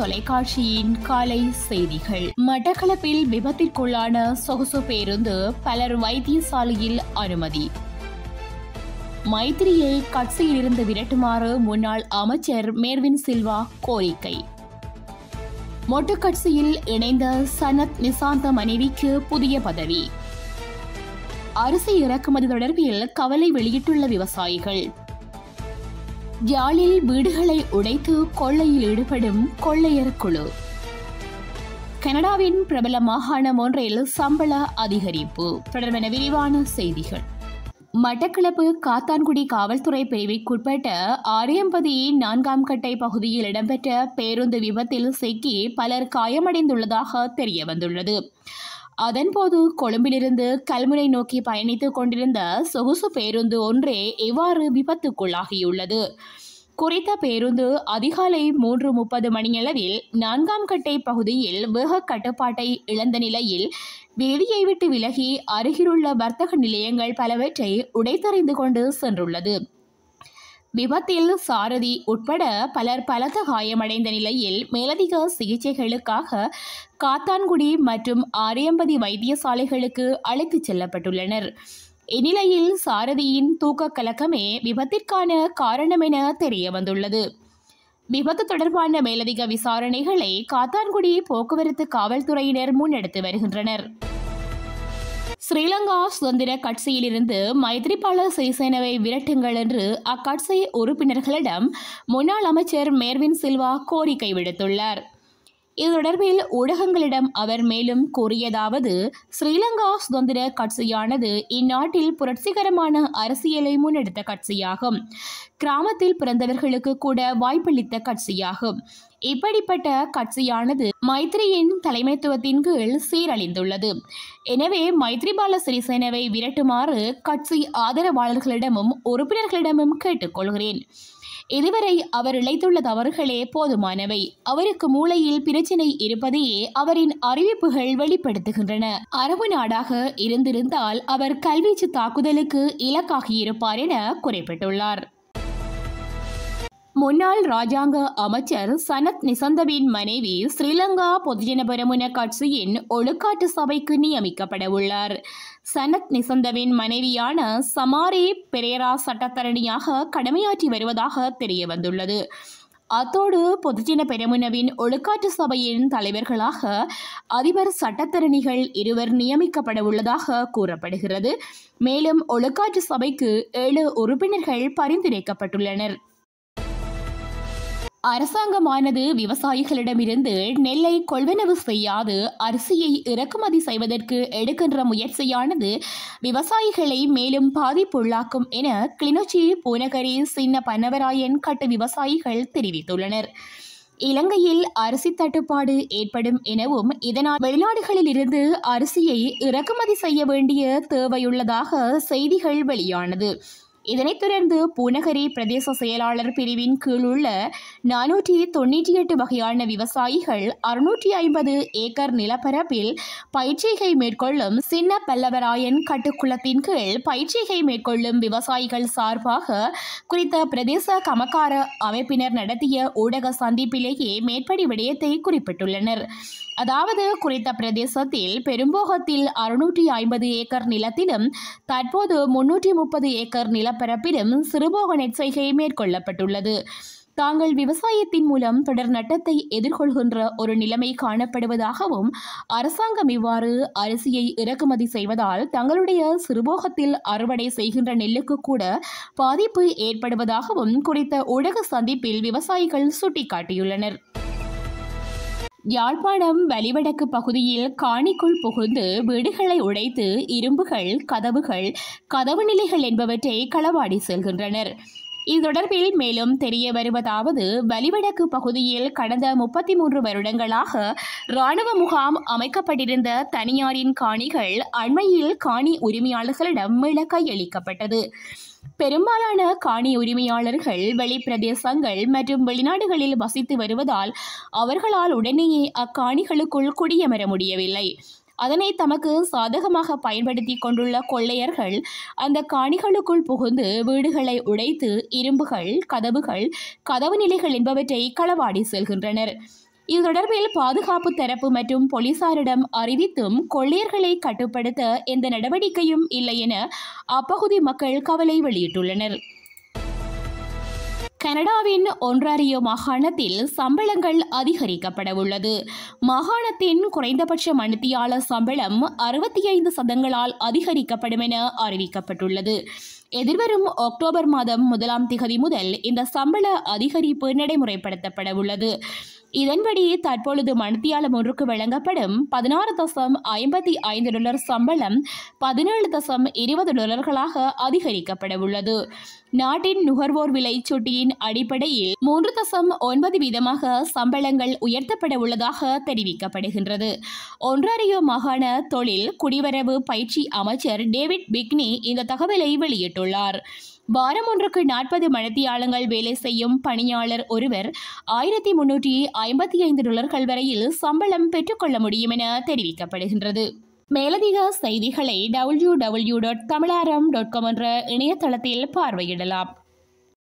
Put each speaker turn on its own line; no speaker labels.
தொலைக்காட்சியின் காலை செய்திகள் மட்டக்களப்பில் விபத்திற்குள்ளான சொகுசு பேருந்து பலர் வைத்தியசாலையில் அனுமதி மைத்திரியை கட்சியிலிருந்து விரட்டுமாறு முன்னாள் அமைச்சர் மேர்வின் சில்வா கோரிக்கை மொட்டு கட்சியில் இணைந்த சனத் நிசாந்த மனைவிக்கு புதிய பதவி அரிசி இறக்குமதி தொடர்பில் கவலை வெளியிட்டுள்ள விவசாயிகள் யாழில் வீடுகளை உடைத்து கொள்ளையில் ஈடுபடும் கொள்ளையர் குழு கனடாவின் பிரபல மாகாணம் ஒன்றில் சம்பள அதிகரிப்பு தொடர்பான விரிவான செய்திகள் மட்டக்களப்பு காத்தான்குடி காவல்துறை பிரிவிற்குட்பட்ட ஆரியம்பதி நான்காம் கட்டை பகுதியில் இடம்பெற்ற பேருந்து விபத்தில் சிக்கி பலர் காயமடைந்துள்ளதாக தெரிய வந்துள்ளது அதன்போது கொழும்பிலிருந்து கல்முனை நோக்கி பயணித்துக் கொண்டிருந்த சொகுசு பேருந்து ஒன்றே இவ்வாறு விபத்துக்குள்ளாகியுள்ளது குறித்த பேருந்து அதிகாலை மூன்று முப்பது மணியளவில் நான்காம் கட்டை பகுதியில் வேக கட்டுப்பாட்டை இழந்த நிலையில் வீதியை விட்டு விலகி அருகிலுள்ள வர்த்தக நிலையங்கள் பலவற்றை உடைத்தறிந்து கொண்டு சென்றுள்ளது விபத்தில் சாரதி உட்பட பலர் பலத்த காயமடைந்த நிலையில் மேலதிக சிகிச்சைகளுக்காக காத்தான்குடி மற்றும் ஆரியம்பதி வைத்தியசாலைகளுக்கு அழைத்துச் செல்லப்பட்டுள்ளனர் இந்நிலையில் சாரதியின் தூக்க கலக்கமே விபத்திற்கான காரணம் என தெரிய வந்துள்ளது விபத்து தொடர்பான மேலதிக விசாரணைகளை காத்தான்குடி போக்குவரத்து காவல்துறையினர் முன்னெடுத்து வருகின்றனர் ஸ்ரீலங்கா சுதந்திர கட்சியிலிருந்து மைத்ரிபால சிறிசேனவை விரட்டுங்கள் என்று அக்கட்சி உறுப்பினர்களிடம் முன்னாள் அமைச்சர் மேர்வின் சில்வா கோரிக்கை விடுத்துள்ளார் இது தொடர்பில் ஊடகங்களிடம் அவர் மேலும் கூறியதாவது ஸ்ரீலங்கா சுதந்திர கட்சியானது இந்நாட்டில் புரட்சிகரமான அரசியலை முன்னெடுத்த கட்சியாகும் கிராமத்தில் பிறந்தவர்களுக்கு கூட வாய்ப்பளித்த கட்சியாகும் இப்படிப்பட்ட கட்சியானது மைத்ரியின் தலைமைத்துவத்தின் கீழ் சீரழிந்துள்ளது எனவே மைத்ரிபால சிறிசேனவை விரட்டுமாறு கட்சி ஆதரவாளர்களிடமும் உறுப்பினர்களிடமும் கேட்டுக்கொள்கிறேன் இதுவரை அவர் இழைத்துள்ள தவறுகளே போதுமானவை அவருக்கு மூளையில் பிரச்சினை இருப்பதையே அவரின் அறிவிப்புகள் வெளிப்படுத்துகின்றன அரபு நாடாக இருந்திருந்தால் அவர் கல்வீச்சு தாக்குதலுக்கு இலக்காகியிருப்பார் என குறிப்பிட்டுள்ளார் முன்னாள் ராஜாங்க அமைச்சர் சனத் நிசந்தவின் மனைவி ஸ்ரீலங்கா பொதுஜன பெரமுன கட்சியின் ஒழுக்காட்டு சபைக்கு நியமிக்கப்பட உள்ளார் சனத் நிசந்தவின் மனைவியான சமாரி பெரேரா சட்டத்தரணியாக கடமையாற்றி வருவதாக தெரிய வந்துள்ளது அத்தோடு பொதுஜன பெரமுனவின் ஒழுக்காட்டு சபையின் தலைவர்களாக அதிபர் சட்டத்தரணிகள் இருவர் நியமிக்கப்பட உள்ளதாக கூறப்படுகிறது மேலும் ஒழுக்காட்டு சபைக்கு ஏழு உறுப்பினர்கள் பரிந்துரைக்கப்பட்டுள்ளனர் அரசாங்கமானது விவசாயிகளிடமிருந்து நெல்லை கொள்வனவு செய்யாது அரிசியை இறக்குமதி செய்வதற்கு எடுக்கின்ற முயற்சியானது விவசாயிகளை மேலும் பாதிப்புள்ளாக்கும் என கிளிநொச்சி பூனகரி சின்ன பன்னவராயன் கட்டு விவசாயிகள் தெரிவித்துள்ளனர் இலங்கையில் அரிசி தட்டுப்பாடு ஏற்படும் எனவும் இதனால் வெளிநாடுகளில் இருந்து அரிசியை இறக்குமதி செய்ய வேண்டிய தேவையுள்ளதாக செய்திகள் வெளியானது இதனைத் தொடர்ந்து பூநகரி பிரதேச செயலாளர் பிரிவின் கீழ் உள்ள நானூற்றி தொண்ணூற்றி எட்டு வகையான விவசாயிகள் அறுநூற்றி ஐம்பது ஏக்கர் நிலப்பரப்பில் பயிற்சிகை மேற்கொள்ளும் சின்ன பல்லவராயன் கட்டுக்குளத்தின் கீழ் பயிற்சிகை மேற்கொள்ளும் விவசாயிகள் சார்பாக குறித்த பிரதேச கமக்கார அமைப்பினர் நடத்திய ஊடக சந்திப்பிலேயே மேற்படி விடயத்தை குறிப்பிட்டுள்ளனர் அதாவது குறித்த பிரதேசத்தில் பெரும்போகத்தில் அறுநூற்றி ஐம்பது ஏக்கர் நிலத்திலும் தற்போது முன்னூற்றி முப்பது ஏக்கர் நிலப்பரப்பிலும் சிறுபோக நெற்செய்கை மேற்கொள்ளப்பட்டுள்ளது தாங்கள் விவசாயத்தின் மூலம் தொடர் நட்டத்தை எதிர்கொள்கின்ற ஒரு நிலைமை காணப்படுவதாகவும் அரசாங்கம் இவ்வாறு அரிசியை இறக்குமதி செய்வதால் தங்களுடைய சிறுபோகத்தில் அறுவடை செய்கின்ற நெல்லுக்கு கூட பாதிப்பு ஏற்படுவதாகவும் குறித்த ஊடக சந்திப்பில் விவசாயிகள் சுட்டிக்காட்டியுள்ளனர் யாழ்ப்பாணம் வலிவடக்கு பகுதியில் காணிக்குள் புகுந்து வீடுகளை உடைத்து இரும்புகள் கதவுகள் கதவு நிலைகள் என்பவற்றை களவாடி செல்கின்றனர் இது தொடர்பில் மேலும் தெரிய வருவதாவது வலிவடக்கு பகுதியில் கடந்த முப்பத்தி மூன்று வருடங்களாக இராணுவ முகாம் அமைக்கப்பட்டிருந்த தனியாரின் காணிகள் அண்மையில் காணி உரிமையாளர்களிடம் மீள கையளிக்கப்பட்டது பெரும்பாலான காணி உரிமையாளர்கள் வெளிப்பிரதேசங்கள் மற்றும் வெளிநாடுகளில் வசித்து வருவதால் அவர்களால் உடனேயே அக்காணிகளுக்குள் குடியமர முடியவில்லை அதனை தமக்கு சாதகமாக பயன்படுத்தி கொண்டுள்ள கொள்ளையர்கள் அந்த காணிகளுக்குள் புகுந்து வீடுகளை உடைத்து இரும்புகள் கதவுகள் கதவு நிலைகள் என்பவற்றை களவாடி செல்கின்றனர் இது தொடர்பில் பாதுகாப்பு தரப்பு மற்றும் போலீசாரிடம் அறிவித்தும் கொள்ளையர்களை கட்டுப்படுத்த எந்த நடவடிக்கையும் இல்லை என அப்பகுதி மக்கள் கவலை வெளியிட்டுள்ளனர் கனடாவின் ஒன்றாரியோ மாகாணத்தில் சம்பளங்கள் அதிகரிக்கப்பட உள்ளது மாகாணத்தின் குறைந்தபட்ச மணித்தியாளர் சம்பளம் அறுபத்தி ஐந்து சதங்களால் அதிகரிக்கப்படும் என அறிவிக்கப்பட்டுள்ளது எதிர்வரும் அக்டோபர் மாதம் முதலாம் திகதி முதல் இந்த சம்பள அதிகரிப்பு நடைமுறைப்படுத்தப்பட உள்ளது இதன்படி தற்பொழுது மணித்தியாலம் ஒன்றுக்கு வழங்கப்படும் பதினாறு தசம் ஐம்பத்தி ஐந்து டாலர் சம்பளம் பதினேழு தசம் இருபது டாலர்களாக அதிகரிக்கப்பட உள்ளது நாட்டின் நுகர்வோர் விலை சுட்டியின் அடிப்படையில் மூன்று தசம் ஒன்பது வீதமாக சம்பளங்கள் உயர்த்தப்பட உள்ளதாக தெரிவிக்கப்படுகின்றது ஒன்றாரியோ மாகாண தொழில் குடிவரவு பயிற்சி அமைச்சர் டேவிட் பிக்னி இந்த தகவலை வெளியிட்டுள்ளார் வாரம் ஒன்றுக்கு நாற்பது மணித்தியாலங்கள் வேலை செய்யும் பணியாளர் ஒருவர் ஆயிரத்தி முன்னூற்றி ஐம்பத்தி ஐந்து டாலர்கள் வரையில் சம்பளம் பெற்றுக்கொள்ள முடியும் என தெரிவிக்கப்படுகின்றது மேலதிக செய்திகளை W W dot Tamilaram dot com என்ற இணையதளத்தில் பார்வையிடலாம்